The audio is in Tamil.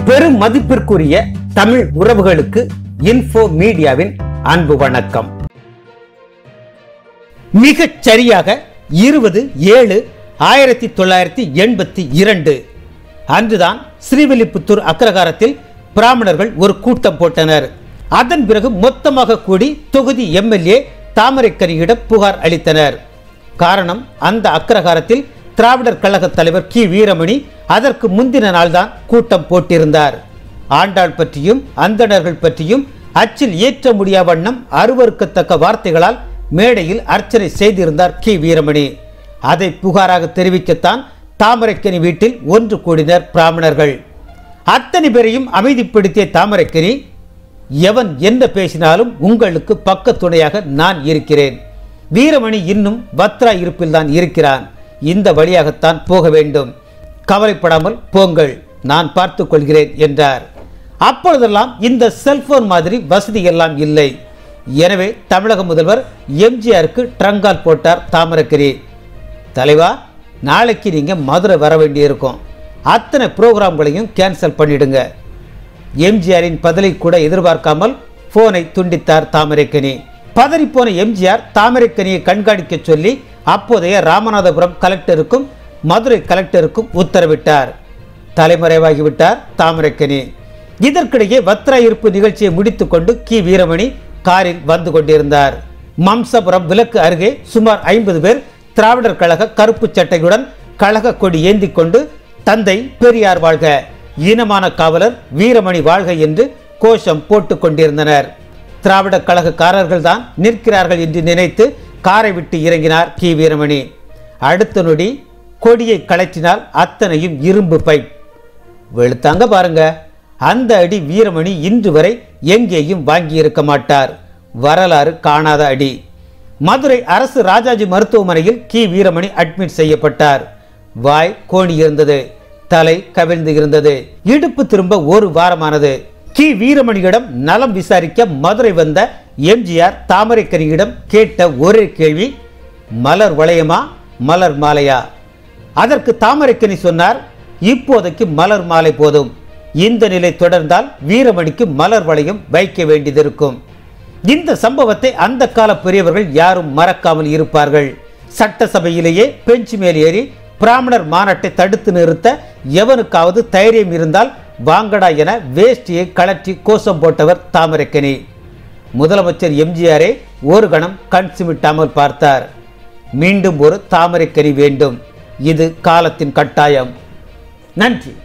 பெரும் மதிப்பிற்குரிய தமிழ் உறவுகளுக்கு இன்ஃபோ மீடியாவின் அன்பு வணக்கம் மிகச் சரியாக இருபது ஏழு ஆயிரத்தி தொள்ளாயிரத்தி எண்பத்தி இரண்டு அன்றுதான் ஸ்ரீவில்லிபுத்தூர் அக்ரகாரத்தில் பிராமணர்கள் ஒரு கூட்டம் போட்டனர் அதன் பிறகு மொத்தமாக கூடி தொகுதி எம்எல்ஏ தாமரைக்கரியிடம் புகார் அளித்தனர் காரணம் அந்த அக்ரகாரத்தில் திராவிடர் கழக தலைவர் கி வீரமணி அதற்கு முந்தின நாள்தான் கூட்டம் போட்டிருந்தார் ஆண்டாள் பற்றியும் அந்தணர்கள் பற்றியும் அச்சில் ஏற்ற முடியா வண்ணம் அருவருக்கத்தக்க வார்த்தைகளால் மேடையில் அர்ச்சனை செய்திருந்தார் கி வீரமணி அதை புகாராக தெரிவிக்கத்தான் தாமரைக்கனி வீட்டில் ஒன்று கூடினர் பிராமணர்கள் அத்தனை பேரையும் அமைதிப்படுத்திய தாமரைக்கனி எவன் என்ன பேசினாலும் உங்களுக்கு பக்க துணையாக நான் இருக்கிறேன் வீரமணி இன்னும் பத்ரா இருப்பில் தான் இருக்கிறான் இந்த வழியாகத்தான் போக வேண்டும் கவலைப்படாமல் போங்கள் நான் பார்த்துக் கொள்கிறேன் என்றார் அப்பொழுதெல்லாம் இந்த செல்போன் மாதிரி வசதி எல்லாம் இல்லை எனவே தமிழக முதல்வர் எம்ஜிஆருக்கு ட்ரங்கால் போட்டார் தாமரக்கரி தலைவா நாளைக்கு நீங்கள் மதுரை வர வேண்டியிருக்கும் அத்தனை ப்ரோக்ராம்களையும் கேன்சல் பண்ணிடுங்க எம்ஜிஆரின் பதிலை கூட எதிர்பார்க்காமல் போனை துண்டித்தார் தாமரைக்கனி பதறிப்போன எம்ஜிஆர் தாமரைக்கனியை கண்காணிக்க சொல்லி அப்போதைய ராமநாதபுரம் கலெக்டருக்கும் மதுரை கலெக்டருக்கும் உத்தரவிட்டார் தலைமறைவாகிவிட்டார் தாமரைக்கனி இதற்கிடையே வத்ரா இருப்பு நிகழ்ச்சியை முடித்துக்கொண்டு கி வீரமணி காரில் வந்து கொண்டிருந்தார் மம்சபுரம் விலக்கு அருகே சுமார் ஐம்பது பேர் திராவிடர் கழக கருப்பு சட்டையுடன் கழக கொடி ஏந்தி கொண்டு தந்தை பெரியார் வாழ்க ஈனமான காவலர் வீரமணி வாழ்க என்று கோஷம் போட்டுக் கொண்டிருந்தனர் திராவிட கழகக்காரர்கள் தான் நிற்கிறார்கள் என்று நினைத்து காரை விட்டு இறங்கினார் கி வீரமணி அடுத்த நொடி கொடியை கழற்றினால் அத்தனையும் இரும்பு பைப் வெளுத்தாங்க பாருங்க அந்த அடி வீரமணி இன்று வரை எங்கேயும் வாங்கியிருக்க மாட்டார் வரலாறு காணாத அடி மதுரை அரசு ராஜாஜி மருத்துவமனையில் கி வீரமணி அட்மிட் செய்யப்பட்டார் வாய் கோணி இருந்தது தலை கவிழ்ந்து இருந்தது இடுப்பு திரும்ப ஒரு வாரமானது கி வீரமணியிடம் நலம் விசாரிக்க மதுரை வந்த எம்ஜிஆர் தாமரைக்கரியிடம் கேட்ட ஒரே கேள்வி மலர் வளையமா மலர் மாலையா அதற்கு தாமரைக்கனி சொன்னார் இப்போதைக்கு மலர் மாலை போதும் இந்த நிலை தொடர்ந்தால் வீரமணிக்கு மலர் வளையம் வைக்க வேண்டியதிருக்கும் இந்த சம்பவத்தை அந்த கால பெரியவர்கள் யாரும் மறக்காமல் இருப்பார்கள் சட்டசபையிலேயே பெஞ்ச் மேல் ஏறி பிராமணர் மாநாட்டை தடுத்து நிறுத்த எவனுக்காவது தைரியம் இருந்தால் வாங்கடா என வேஷ்டியை கழற்றி கோஷம் போட்டவர் தாமரைக்கனி முதலமைச்சர் எம்ஜிஆரே ஒரு கணம் கண் சிமிட்டாமல் பார்த்தார் மீண்டும் ஒரு தாமரைக்கனி வேண்டும் இது காலத்தின் கட்டாயம் நன்றி